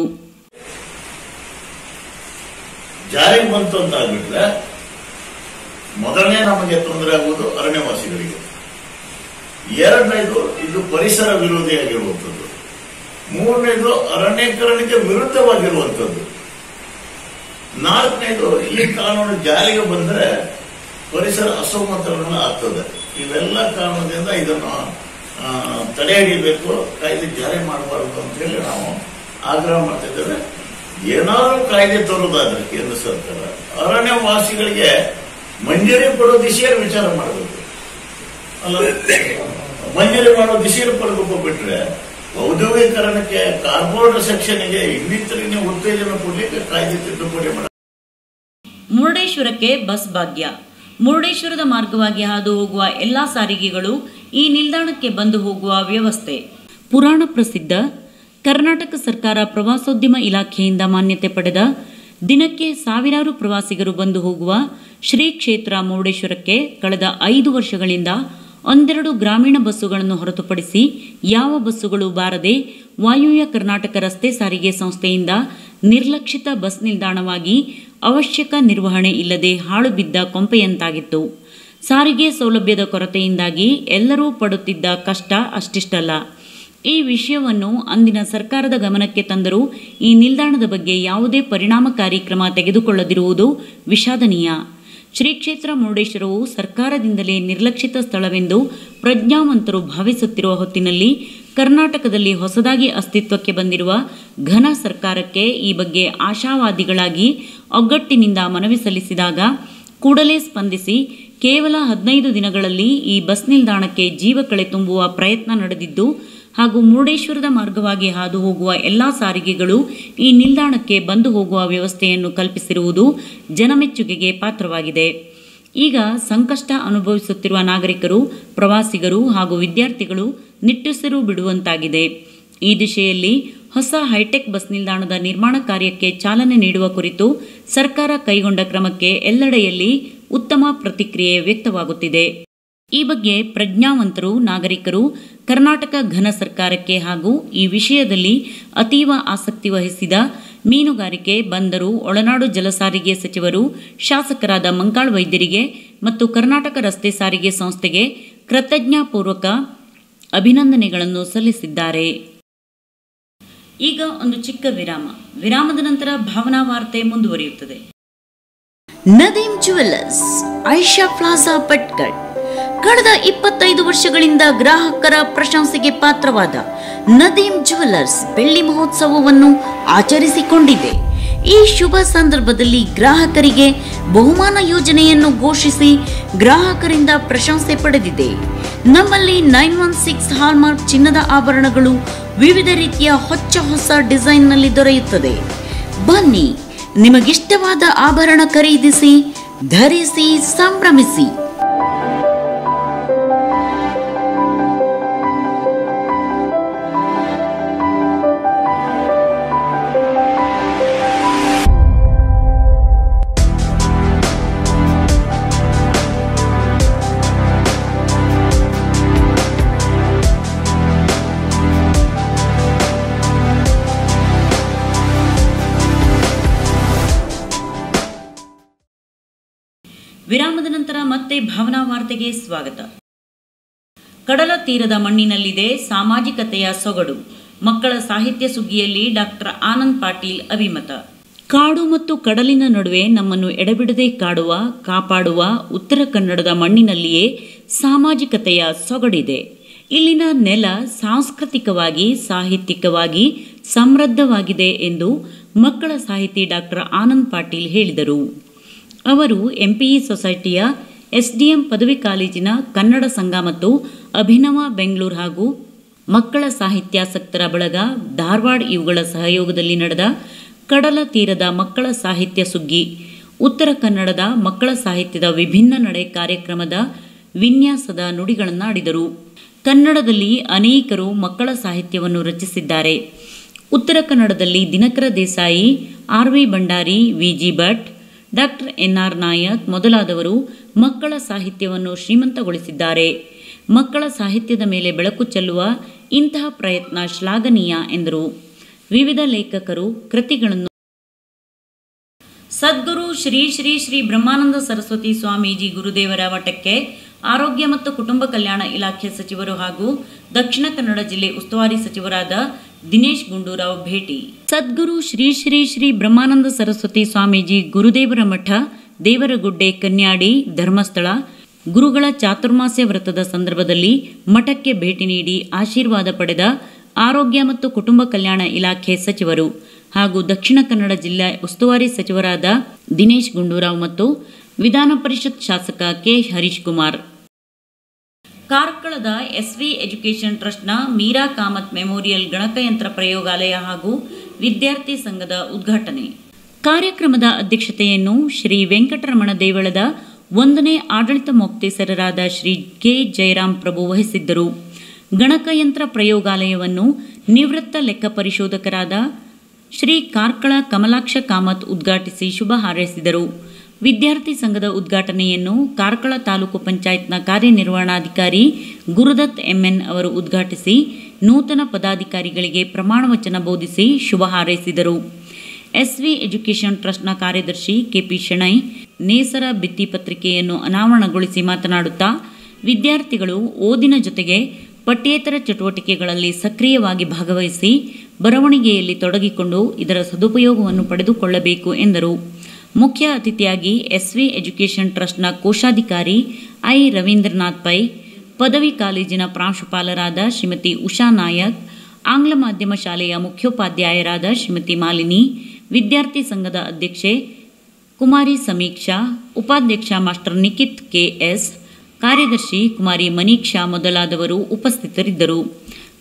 ಜಾರಿಗೆ ಬಂತು ಅಂತ ಆಗ್ಬಿಟ್ರೆ ಮೊದಲನೇ ನಮಗೆ ತೊಂದರೆ ಆಗುವುದು ಅರಣ್ಯವಾಸಿಗಳಿಗೆ ಎರಡನೇದು ಇದು ಪರಿಸರ ವಿರೋಧಿಯಾಗಿರುವಂಥದ್ದು ಮೂರನೇದು ಅರಣ್ಯೀಕರಣಕ್ಕೆ ವಿರುದ್ಧವಾಗಿರುವಂಥದ್ದು ನಾಲ್ಕನೇದು ಈ ಕಾನೂನು ಜಾರಿಗೆ ಬಂದರೆ ಪರಿಸರ ಅಸಮತೋಲನ ಆಗ್ತದೆ ಇವೆಲ್ಲ ಕಾರಣದಿಂದ ಇದನ್ನು ಆ, ತಡೆ ಹಿಡಿಬೇಕು ಕಾಯ್ದೆ ಜಾರಿ ಮಾಡಬಾರದು ಅಂತ ಹೇಳಿ ನಾವು ಆಗ್ರಹ ಮಾಡ್ತಿದ್ದೇವೆ ಏನಾದರೂ ಕಾಯ್ದೆ ತರೋದಾದ್ರೆ ಕೇಂದ್ರ ಸರ್ಕಾರ ಅರಣ್ಯವಾಸಿಗಳಿಗೆ ಮಂಜೂರಿ ಕೊಡೋ ದಿಶೆಯಲ್ಲಿ ವಿಚಾರ ಮಾಡಬೇಕು ಅಲ್ಲ ಮಂಜೂರಿ ಮಾಡೋ ದಿಶೆಯಲ್ಲಿ ಕೊಡಬೇಕು ಬಿಟ್ರೆ ಔದ್ಯೋಗೀಕರಣಕ್ಕೆ ಕಾರ್ಪೊರೇಟ್ ಸೆಕ್ಷನ್ಗೆ ಇನ್ನಿತರಿಗೆ ಉತ್ತೇಜನ ಕೊಡ್ಲಿಕ್ಕೆ ಕಾಯ್ದೆ ತಿದ್ದುಪಡಿ ಮಾಡ ಮುರುಡೇಶ್ವರಕ್ಕೆ ಬಸ್ ಭಾಗ್ಯ ಮುರುಡೇಶ್ವರದ ಮಾರ್ಗವಾಗಿ ಹಾದು ಹೋಗುವ ಎಲ್ಲಾ ಸಾರಿಗೆಗಳು ಈ ನಿಲ್ದಾಣಕ್ಕೆ ಬಂದು ಹೋಗುವ ವ್ಯವಸ್ಥೆ ಪುರಾಣ ಪ್ರಸಿದ್ಧ ಕರ್ನಾಟಕ ಸರ್ಕಾರ ಪ್ರವಾಸೋದ್ಯಮ ಇಲಾಖೆಯಿಂದ ಮಾನ್ಯತೆ ಪಡೆದ ದಿನಕ್ಕೆ ಸಾವಿರಾರು ಪ್ರವಾಸಿಗರು ಬಂದು ಹೋಗುವ ಶ್ರೀ ಕ್ಷೇತ್ರ ಮುರುಡೇಶ್ವರಕ್ಕೆ ಕಳೆದ ಐದು ವರ್ಷಗಳಿಂದ ಒಂದೆರಡು ಗ್ರಾಮೀಣ ಬಸ್ಸುಗಳನ್ನು ಹೊರತುಪಡಿಸಿ ಯಾವ ಬಸ್ಸುಗಳು ಬಾರದೆ ವಾಯುವ್ಯ ಕರ್ನಾಟಕ ರಸ್ತೆ ಸಾರಿಗೆ ಸಂಸ್ಥೆಯಿಂದ ನಿರ್ಲಕ್ಷಿತ ಬಸ್ ನಿಲ್ದಾಣವಾಗಿ ಅವಶ್ಯಕ ನಿರ್ವಹಣೆ ಇಲ್ಲದೆ ಹಾಳು ಬಿದ್ದ ಕೊಂಪೆಯಂತಾಗಿತ್ತು ಸಾರಿಗೆ ಸೌಲಭ್ಯದ ಕೊರತೆಯಿಂದಾಗಿ ಎಲ್ಲರೂ ಪಡುತ್ತಿದ್ದ ಕಷ್ಟ ಅಷ್ಟಿಷ್ಟಲ್ಲ ಈ ವಿಷಯವನ್ನು ಅಂದಿನ ಸರ್ಕಾರದ ಗಮನಕ್ಕೆ ತಂದರೂ ಈ ನಿಲ್ದಾಣದ ಬಗ್ಗೆ ಯಾವುದೇ ಪರಿಣಾಮಕಾರಿ ಕ್ರಮ ತೆಗೆದುಕೊಳ್ಳದಿರುವುದು ವಿಷಾದನೀಯ ಶ್ರೀ ಕ್ಷೇತ್ರ ಮುರುಡೇಶ್ವರವು ಸರ್ಕಾರದಿಂದಲೇ ನಿರ್ಲಕ್ಷಿತ ಸ್ಥಳವೆಂದು ಪ್ರಜ್ಞಾವಂತರು ಭಾವಿಸುತ್ತಿರುವ ಹೊತ್ತಿನಲ್ಲಿ ಕರ್ನಾಟಕದಲ್ಲಿ ಹೊಸದಾಗಿ ಅಸ್ತಿತ್ವಕ್ಕೆ ಬಂದಿರುವ ಘನ ಸರ್ಕಾರಕ್ಕೆ ಈ ಬಗ್ಗೆ ಆಶಾವಾದಿಗಳಾಗಿ ಒಗ್ಗಟ್ಟಿನಿಂದ ಮನವಿ ಸಲ್ಲಿಸಿದಾಗ ಕೂಡಲೇ ಸ್ಪಂದಿಸಿ ಕೇವಲ ಹದಿನೈದು ದಿನಗಳಲ್ಲಿ ಈ ಬಸ್ ನಿಲ್ದಾಣಕ್ಕೆ ಜೀವ ಕಳೆ ತುಂಬುವ ಪ್ರಯತ್ನ ನಡೆದಿದ್ದು ಹಾಗೂ ಮುರುಡೇಶ್ವರದ ಮಾರ್ಗವಾಗಿ ಹಾದು ಹೋಗುವ ಎಲ್ಲ ಸಾರಿಗೆಗಳು ಈ ನಿಲ್ದಾಣಕ್ಕೆ ಬಂದು ಹೋಗುವ ವ್ಯವಸ್ಥೆಯನ್ನು ಕಲ್ಪಿಸಿರುವುದು ಜನಮೆಚ್ಚುಗೆಗೆ ಪಾತ್ರವಾಗಿದೆ ಈಗ ಸಂಕಷ್ಟ ಅನುಭವಿಸುತ್ತಿರುವ ನಾಗರಿಕರು ಪ್ರವಾಸಿಗರು ಹಾಗೂ ವಿದ್ಯಾರ್ಥಿಗಳು ನಿಟ್ಟುಸಿರು ಬಿಡುವಂತಾಗಿದೆ ಈ ದಿಶೆಯಲ್ಲಿ ಹೊಸ ಹೈಟೆಕ್ ಬಸ್ ನಿಲ್ದಾಣದ ನಿರ್ಮಾಣ ಕಾರ್ಯಕ್ಕೆ ಚಾಲನೆ ನೀಡುವ ಕುರಿತು ಸರ್ಕಾರ ಕೈಗೊಂಡ ಕ್ರಮಕ್ಕೆ ಎಲ್ಲೆಡೆಯಲ್ಲಿ ಉತ್ತಮ ಪ್ರತಿಕ್ರಿಯೆ ವ್ಯಕ್ತವಾಗುತ್ತಿದೆ ಈ ಬಗ್ಗೆ ಪ್ರಜ್ಞಾವಂತರು ನಾಗರಿಕರು ಕರ್ನಾಟಕ ಘನ ಸರ್ಕಾರಕ್ಕೆ ಹಾಗೂ ಈ ವಿಷಯದಲ್ಲಿ ಅತೀವ ಆಸಕ್ತಿ ವಹಿಸಿದ ಮೀನುಗಾರಿಕೆ ಬಂದರು ಒಳನಾಡು ಜಲಸಾರಿಗೆ ಸಚಿವರು ಶಾಸಕರಾದ ಮಂಕಾಳ್ ವೈದ್ಯರಿಗೆ ಮತ್ತು ಕರ್ನಾಟಕ ರಸ್ತೆ ಸಾರಿಗೆ ಸಂಸ್ಥೆಗೆ ಕೃತಜ್ಞಾಪೂರ್ವಕ ಅಭಿನಂದನೆಗಳನ್ನು ಸಲ್ಲಿಸಿದ್ದಾರೆ ಈಗ ಒಂದು ಚಿಕ್ಕ ವಿರಾಮ ವಿರಾಮದ ನಂತರ ಭಾವನಾ ವಾರ್ತೆ ಮುಂದುವರಿಯುತ್ತದೆ ನದೀಮ್ ಜುವೆಲ್ಲರ್ಸ್ ಐಷಾ ಪ್ಲಾಜಾ ಪಟ್ಕಡ್ ಕಳೆದ ಇಪ್ಪತ್ತೈದು ವರ್ಷಗಳಿಂದ ಗ್ರಾಹಕರ ಪ್ರಶಂಸೆಗೆ ಪಾತ್ರವಾದ ನದೀಮ್ ಜುವೆಲ್ಲರ್ಸ್ ಬೆಳ್ಳಿ ಮಹೋತ್ಸವವನ್ನು ಆಚರಿಸಿಕೊಂಡಿದೆ ಈ ಶುಭ ಸಂದರ್ಭದಲ್ಲಿ ಗ್ರಾಹಕರಿಗೆ ಬಹುಮಾನ ಯೋಜನೆಯನ್ನು ಘೋಷಿಸಿ ಗ್ರಾಹಕರಿಂದ ಪ್ರಶಂಸೆ ಪಡೆದಿದೆ ನಮ್ಮಲ್ಲಿ ನೈನ್ ಒನ್ ಸಿಕ್ಸ್ ಹಾಲ್ಮಾರ್ಕ್ ಚಿನ್ನದ ಆಭರಣಗಳು ವಿವಿಧ ರೀತಿಯ ಹೊಚ್ಚ ಹೊಸ ಡಿಸೈನ್ನಲ್ಲಿ ದೊರೆಯುತ್ತದೆ ಬನ್ನಿ ನಿಮಗಿಷ್ಟವಾದ ಆಭರಣ ಖರೀದಿಸಿ ಧರಿಸಿ ಸಂಭ್ರಮಿಸಿ ವಿರಾಮದ ನಂತರ ಮತ್ತೆ ಭಾವನಾ ವಾರ್ತೆಗೆ ಸ್ವಾಗತ ಕಡಲ ತೀರದ ಮಣ್ಣಿನಲ್ಲಿದೆ ಸಾಮಾಜಿಕತೆಯ ಸೊಗಡು ಮಕ್ಕಳ ಸಾಹಿತ್ಯ ಸುಗ್ಗಿಯಲ್ಲಿ ಡಾಕ್ಟರ್ ಆನಂದ್ ಪಾಟೀಲ್ ಅಭಿಮತ ಕಾಡು ಮತ್ತು ಕಡಲಿನ ನಡುವೆ ನಮ್ಮನ್ನು ಎಡೆಬಿಡದೆ ಕಾಡುವ ಕಾಪಾಡುವ ಉತ್ತರ ಕನ್ನಡದ ಮಣ್ಣಿನಲ್ಲಿಯೇ ಸಾಮಾಜಿಕತೆಯ ಸೊಗಡಿದೆ ಇಲ್ಲಿನ ನೆಲ ಸಾಂಸ್ಕೃತಿಕವಾಗಿ ಸಾಹಿತ್ಯಿಕವಾಗಿ ಸಮೃದ್ಧವಾಗಿದೆ ಎಂದು ಮಕ್ಕಳ ಸಾಹಿತಿ ಡಾಕ್ಟರ್ ಆನಂದ್ ಪಾಟೀಲ್ ಹೇಳಿದರು ಅವರು ಎಂಪಿಇ ಸೊಸೈಟಿಯ ಎಸ್ಡಿಎಂ ಪದವಿ ಕಾಲೇಜಿನ ಕನ್ನಡ ಸಂಘ ಮತ್ತು ಅಭಿನವ ಬೆಂಗಳೂರು ಹಾಗೂ ಮಕ್ಕಳ ಸಾಹಿತ್ಯಾಸಕ್ತರ ಬಳಗ ಧಾರವಾಡ ಇವುಗಳ ಸಹಯೋಗದಲ್ಲಿ ನಡೆದ ಕಡಲ ತೀರದ ಮಕ್ಕಳ ಸಾಹಿತ್ಯ ಸುಗ್ಗಿ ಉತ್ತರ ಕನ್ನಡದ ಮಕ್ಕಳ ಸಾಹಿತ್ಯದ ವಿಭಿನ್ನ ನಡೆ ಕಾರ್ಯಕ್ರಮದ ವಿನ್ಯಾಸದ ನುಡಿಗಳನ್ನಾಡಿದರು ಕನ್ನಡದಲ್ಲಿ ಅನೇಕರು ಮಕ್ಕಳ ಸಾಹಿತ್ಯವನ್ನು ರಚಿಸಿದ್ದಾರೆ ಉತ್ತರ ಕನ್ನಡದಲ್ಲಿ Dinakara Desai R V Bhandari VG Bhat doctor NR Nayak ಮೊದಲಾದವರು ಮಕ್ಕಳ ಸಾಹಿತ್ಯವನ್ನು ಶ್ರೀಮಂತಗೊಳಿಸಿದ್ದಾರೆ ಮಕ್ಕಳ ಸಾಹಿತ್ಯದ ಮೇಲೆ ಬೆಳಕು ಚೆಲ್ಲುವ ಇಂತಹ ಪ್ರಯತ್ನ ಶ್ಲಾಘನೀಯ ಎಂದರು ವಿವಿಧ ಲೇಖಕರು ಕೃತಿಗಳನ್ನು ಸದ್ಗುರು ಶ್ರೀ ಶ್ರೀ ಶ್ರೀ ಬ್ರಹ್ಮಾನಂದ ಸರಸ್ವತಿ ಸ್ವಾಮೀಜಿ ಗುರುದೇವರ ಮಠಕ್ಕೆ ಆರೋಗ್ಯ ಮತ್ತು ಕುಟುಂಬ ಕಲ್ಯಾಣ ಇಲಾಖೆ ಸಚಿವರು ಹಾಗೂ ದಕ್ಷಿಣ ಕನ್ನಡ ಜಿಲ್ಲೆ ಉಸ್ತುವಾರಿ ಸಚಿವರಾದ ದಿನೇಶ್ ಗುಂಡೂರಾವ್ ಭೇಟಿ ಸದ್ಗುರು ಶ್ರೀ ಶ್ರೀ ಶ್ರೀ ಬ್ರಹ್ಮಾನಂದ ಸರಸ್ವತಿ ಸ್ವಾಮೀಜಿ ಗುರುದೇವರ ಮಠ ದೇವರಗುಡ್ಡೆ ಕನ್ಯಾಡಿ ಧರ್ಮಸ್ಥಳ ಗುರುಗಳ ಚಾತುರ್ಮಾಸ್ಯ ವ್ರತದ ಸಂದರ್ಭದಲ್ಲಿ ಮಠಕ್ಕೆ ಭೇಟಿ ನೀಡಿ ಆಶೀರ್ವಾದ ಪಡೆದ ಆರೋಗ್ಯ ಮತ್ತು ಕುಟುಂಬ ಕಲ್ಯಾಣ ಇಲಾಖೆ ಸಚಿವರು ಹಾಗೂ ದಕ್ಷಿಣ ಕನ್ನಡ ಜಿಲ್ಲಾ ಉಸ್ತುವಾರಿ ಸಚಿವರಾದ ದಿನೇಶ್ ಗುಂಡೂರಾವ್ ಮತ್ತು ವಿಧಾನ ಪರಿಷತ್ ಶಾಸಕ ಕೆ ಹರೀಶ್ ಕುಮಾರ್ ಕಾರ್ಕಳದ ಎಸ್ವಿ ಎಜುಕೇಷನ್ ಟ್ರಸ್ಟ್ನ ಮೀರಾ ಕಾಮತ್ ಮೆಮೋರಿಯಲ್ ಗಣಕಯಂತ್ರ ಪ್ರಯೋಗಾಲಯ ಹಾಗೂ ವಿದ್ಯಾರ್ಥಿ ಸಂಘದ ಉದ್ಘಾಟನೆ ಕಾರ್ಯಕ್ರಮದ ಅಧ್ಯಕ್ಷತೆಯನ್ನು ಶ್ರೀ ವೆಂಕಟರಮಣ ದೇವಳದ ಒಂದನೇ ಆಡಳಿತ ಮೊಕ್ತೇಸರರಾದ ಶ್ರೀ ಕೆ ಜಯರಾಮ್ ಪ್ರಭು ವಹಿಸಿದ್ದರು ಗಣಕಯಂತ್ರ ಪ್ರಯೋಗಾಲಯವನ್ನು ನಿವೃತ್ತ ಲೆಕ್ಕ ಪರಿಶೋಧಕರಾದ ಶ್ರೀ ಕಾರ್ಕಳ ಕಮಲಾಕ್ಷ ಕಾಮತ್ ಉದ್ಘಾಟಿಸಿ ಶುಭ ಹಾರೈಸಿದರು ವಿದ್ಯಾರ್ಥಿ ಸಂಘದ ಉದ್ಘಾಟನೆಯನ್ನು ಕಾರ್ಕಳ ತಾಲೂಕು ಪಂಚಾಯತ್ನ ಕಾರ್ಯನಿರ್ವಹಣಾಧಿಕಾರಿ ಗುರುದತ್ ಎಂಎನ್ ಅವರು ಉದ್ಘಾಟಿಸಿ ನೂತನ ಪದಾಧಿಕಾರಿಗಳಿಗೆ ಪ್ರಮಾಣ ವಚನ ಬೋಧಿಸಿ ಶುಭ ಹಾರೈಸಿದರು ಎಸ್ವಿ ಎಜುಕೇಷನ್ ಟ್ರಸ್ಟ್ನ ಕಾರ್ಯದರ್ಶಿ ಕೆಪಿ ಶೆಣೈ ನೇಸರ ಭಿತ್ತಿ ಪತ್ರಿಕೆಯನ್ನು ಅನಾವರಣಗೊಳಿಸಿ ಮಾತನಾಡುತ್ತಾ ವಿದ್ಯಾರ್ಥಿಗಳು ಓದಿನ ಜೊತೆಗೆ ಪಠ್ಯೇತರ ಚಟುವಟಿಕೆಗಳಲ್ಲಿ ಸಕ್ರಿಯವಾಗಿ ಭಾಗವಹಿಸಿ ಬರವಣಿಗೆಯಲ್ಲಿ ತೊಡಗಿಕೊಂಡು ಇದರ ಸದುಪಯೋಗವನ್ನು ಪಡೆದುಕೊಳ್ಳಬೇಕು ಎಂದರು ಮುಖ್ಯ ಅತಿಥಿಯಾಗಿ ಎಸ್ವಿ ಎಜುಕೇಷನ್ ಟ್ರಸ್ಟ್ನ ಕೋಶಾಧಿಕಾರಿ ಐ ರವೀಂದ್ರನಾಥ್ ಪೈ ಪದವಿ ಕಾಲೇಜಿನ ಪ್ರಾಂಶುಪಾಲರಾದ ಶ್ರೀಮತಿ ಉಷಾ ನಾಯಕ್ ಆಂಗ್ಲ ಮಾಧ್ಯಮ ಶಾಲೆಯ ಮುಖ್ಯೋಪಾಧ್ಯಾಯರಾದ ಶ್ರೀಮತಿ ಮಾಲಿನಿ ವಿದ್ಯಾರ್ಥಿ ಸಂಘದ ಅಧ್ಯಕ್ಷೆ ಕುಮಾರಿ ಸಮೀಕ್ಷಾ ಉಪಾಧ್ಯಕ್ಷ ಮಾಸ್ಟರ್ ನಿಖಿತ್ ಕೆಎಸ್ ಕಾರ್ಯದರ್ಶಿ ಕುಮಾರಿ ಮನೀಕ್ಷಾ ಮೊದಲಾದವರು ಉಪಸ್ಥಿತರಿದ್ದರು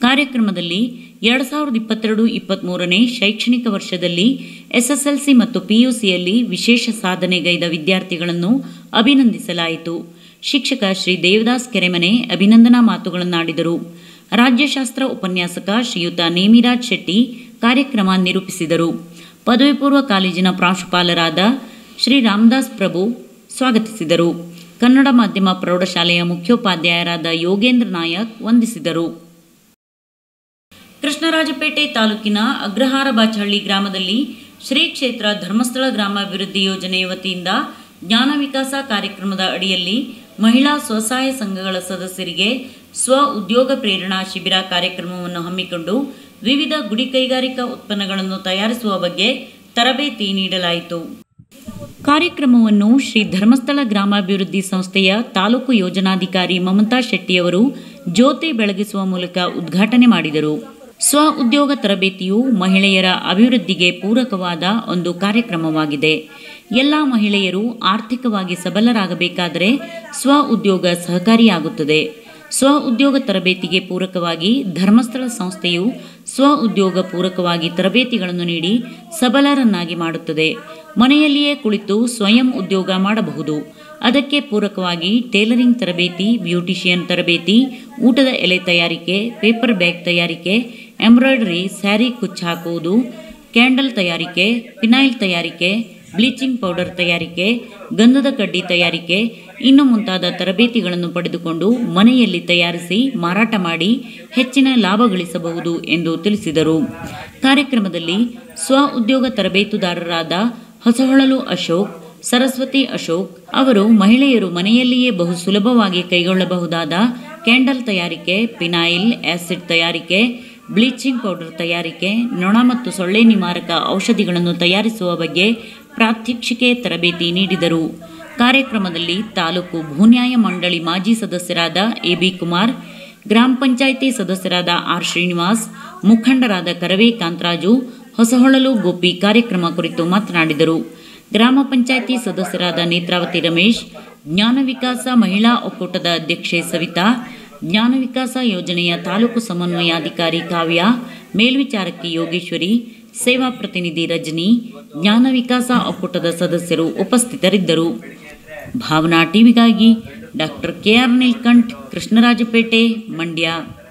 ಕಾರ್ಯಕ್ರಮದಲ್ಲಿ ಎರಡು ಸಾವಿರದ ಇಪ್ಪತ್ತೆರಡು ಇಪ್ಪತ್ತ್ಮೂರನೇ ಶೈಕ್ಷಣಿಕ ವರ್ಷದಲ್ಲಿ ಎಸ್ಎಸ್ಎಲ್ಸಿ ಮತ್ತು ಪಿಯುಸಿಯಲ್ಲಿ ವಿಶೇಷ ಸಾಧನೆಗೈದ ವಿದ್ಯಾರ್ಥಿಗಳನ್ನು ಅಭಿನಂದಿಸಲಾಯಿತು ಶಿಕ್ಷಕ ಶ್ರೀ ದೇವದಾಸ್ ಕೆರೆಮನೆ ಅಭಿನಂದನಾ ಮಾತುಗಳನ್ನಾಡಿದರು ರಾಜ್ಯಶಾಸ್ತ್ರ ಉಪನ್ಯಾಸಕ ಶ್ರೀಯುತ ನೇಮಿರಾಜ್ ಶೆಟ್ಟಿ ಕಾರ್ಯಕ್ರಮ ನಿರೂಪಿಸಿದರು ಪದವಿ ಪೂರ್ವ ಕಾಲೇಜಿನ ಪ್ರಾಂಶುಪಾಲರಾದ ಶ್ರೀ ರಾಮದಾಸ್ ಪ್ರಭು ಸ್ವಾಗತಿಸಿದರು ಕನ್ನಡ ಮಾಧ್ಯಮ ಪ್ರೌಢಶಾಲೆಯ ಮುಖ್ಯೋಪಾಧ್ಯಾಯರಾದ ಯೋಗೇಂದ್ರ ನಾಯಕ್ ವಂದಿಸಿದರು ಕೃಷ್ಣರಾಜಪೇಟೆ ತಾಲೂಕಿನ ಅಗ್ರಹಾರ ಬಾಚಹಳ್ಳಿ ಗ್ರಾಮದಲ್ಲಿ ಶ್ರೀ ಕ್ಷೇತ್ರ ಧರ್ಮಸ್ಥಳ ಗ್ರಾಮಾಭಿವೃದ್ಧಿ ಯೋಜನೆಯ ವತಿಯಿಂದ ಜ್ಞಾನ ವಿಕಾಸ ಕಾರ್ಯಕ್ರಮದ ಅಡಿಯಲ್ಲಿ ಮಹಿಳಾ ಸ್ವಸಹಾಯ ಸಂಘಗಳ ಸದಸ್ಯರಿಗೆ ಸ್ವ ಉದ್ಯೋಗ ಪ್ರೇರಣಾ ಶಿಬಿರ ಕಾರ್ಯಕ್ರಮವನ್ನು ಹಮ್ಮಿಕೊಂಡು ವಿವಿಧ ಗುಡಿ ಕೈಗಾರಿಕಾ ಉತ್ಪನ್ನಗಳನ್ನು ತಯಾರಿಸುವ ಬಗ್ಗೆ ತರಬೇತಿ ನೀಡಲಾಯಿತು ಕಾರ್ಯಕ್ರಮವನ್ನು ಶ್ರೀ ಧರ್ಮಸ್ಥಳ ಗ್ರಾಮಾಭಿವೃದ್ಧಿ ಸಂಸ್ಥೆಯ ತಾಲೂಕು ಯೋಜನಾಧಿಕಾರಿ ಮಮತಾ ಶೆಟ್ಟಿಯವರು ಜ್ಯೋತಿ ಬೆಳಗಿಸುವ ಮೂಲಕ ಉದ್ಘಾಟನೆ ಮಾಡಿದರು ಸ್ವ ಉದ್ಯೋಗ ತರಬೇತಿಯು ಮಹಿಳೆಯರ ಅಭಿವೃದ್ಧಿಗೆ ಪೂರಕವಾದ ಒಂದು ಕಾರ್ಯಕ್ರಮವಾಗಿದೆ ಎಲ್ಲ ಮಹಿಳೆಯರು ಆರ್ಥಿಕವಾಗಿ ಸಬಲರಾಗಬೇಕಾದರೆ ಸ್ವ ಉದ್ಯೋಗ ಸಹಕಾರಿಯಾಗುತ್ತದೆ ಸ್ವ ಉದ್ಯೋಗ ತರಬೇತಿಗೆ ಪೂರಕವಾಗಿ ಧರ್ಮಸ್ಥಳ ಸಂಸ್ಥೆಯು ಸ್ವ ಉದ್ಯೋಗ ಪೂರಕವಾಗಿ ತರಬೇತಿಗಳನ್ನು ನೀಡಿ ಸಬಲರನ್ನಾಗಿ ಮಾಡುತ್ತದೆ ಮನೆಯಲ್ಲಿಯೇ ಕುಳಿತು ಸ್ವಯಂ ಉದ್ಯೋಗ ಮಾಡಬಹುದು ಅದಕ್ಕೆ ಪೂರಕವಾಗಿ ಟೇಲರಿಂಗ್ ತರಬೇತಿ ಬ್ಯೂಟಿಷಿಯನ್ ತರಬೇತಿ ಊಟದ ಎಲೆ ತಯಾರಿಕೆ ಪೇಪರ್ ಬ್ಯಾಗ್ ತಯಾರಿಕೆ ಎಂಬ್ರಾಯ್ಡರಿ ಸ್ಯಾರಿ ಕುಚ್ಚು ಹಾಕುವುದು ಕ್ಯಾಂಡಲ್ ತಯಾರಿಕೆ ಪಿನೈಲ್ ತಯಾರಿಕೆ ಬ್ಲೀಚಿಂಗ್ ಪೌಡರ್ ತಯಾರಿಕೆ ಗಂಧದ ಕಡ್ಡಿ ತಯಾರಿಕೆ ಇನ್ನು ಮುಂತಾದ ತರಬೇತಿಗಳನ್ನು ಪಡೆದುಕೊಂಡು ಮನೆಯಲ್ಲಿ ತಯಾರಿಸಿ ಮಾರಾಟ ಮಾಡಿ ಹೆಚ್ಚಿನ ಲಾಭ ಗಳಿಸಬಹುದು ಎಂದು ತಿಳಿಸಿದರು ಕಾರ್ಯಕ್ರಮದಲ್ಲಿ ಸ್ವ ಉದ್ಯೋಗ ತರಬೇತುದಾರರಾದ ಹೊಸಹೊಳಲು ಅಶೋಕ್ ಸರಸ್ವತಿ ಅಶೋಕ್ ಅವರು ಮಹಿಳೆಯರು ಮನೆಯಲ್ಲಿಯೇ ಬಹು ಸುಲಭವಾಗಿ ಕೈಗೊಳ್ಳಬಹುದಾದ ಕ್ಯಾಂಡಲ್ ತಯಾರಿಕೆ ಪಿನಾಯಿಲ್ ಆಸಿಡ್ ತಯಾರಿಕೆ ಬ್ಲೀಚಿಂಗ್ ಪೌಡರ್ ತಯಾರಿಕೆ ನೊಣ ಮತ್ತು ಸೊಳ್ಳೆ ನಿವಾರಕ ಔಷಧಿಗಳನ್ನು ತಯಾರಿಸುವ ಬಗ್ಗೆ ಪ್ರಾತ್ಯಕ್ಷಿಕೆ ತರಬೇತಿ ನೀಡಿದರು ಕಾರ್ಯಕ್ರಮದಲ್ಲಿ ತಾಲೂಕು ಭೂನ್ಯಾಯ ಮಂಡಳಿ ಮಾಜಿ ಸದಸ್ಯರಾದ ಎಬಿ ಕುಮಾರ್ ಗ್ರಾಮ ಪಂಚಾಯಿತಿ ಸದಸ್ಯರಾದ ಆರ್ ಶ್ರೀನಿವಾಸ್ ಮುಖಂಡರಾದ ಕರವೇ ಕಾಂತರಾಜು ಹೊಸಹೊಳಲು ಗೋಪಿ ಕಾರ್ಯಕ್ರಮ ಕುರಿತು ಮಾತನಾಡಿದರು ಗ್ರಾಮ ಪಂಚಾಯಿತಿ ಸದಸ್ಯರಾದ ನೇತ್ರಾವತಿ ರಮೇಶ್ ಜ್ಞಾನ ವಿಕಾಸ ಮಹಿಳಾ ಒಕ್ಕೂಟದ ಅಧ್ಯಕ್ಷೆ ಸವಿತಾ ಜ್ಞಾನ ವಿಕಾಸ ಯೋಜನೆಯ ತಾಲೂಕು ಸಮನ್ವಯಾಧಿಕಾರಿ ಕಾವ್ಯ ಮೇಲ್ವಿಚಾರಕಿ ಯೋಗೇಶ್ವರಿ ಸೇವಾ ಪ್ರತಿನಿಧಿ ರಜನಿ ಜ್ಞಾನ ವಿಕಾಸ ಒಕ್ಕೂಟದ ಸದಸ್ಯರು ಉಪಸ್ಥಿತರಿದ್ದರು ಭಾವನಾ ಟಿವಿಗಾಗಿ ಡಾಕ್ಟರ್ ಕೆಆರ್ ನೀಲ್ಕಂಠ್ ಕೃಷ್ಣರಾಜಪೇಟೆ ಮಂಡ್ಯ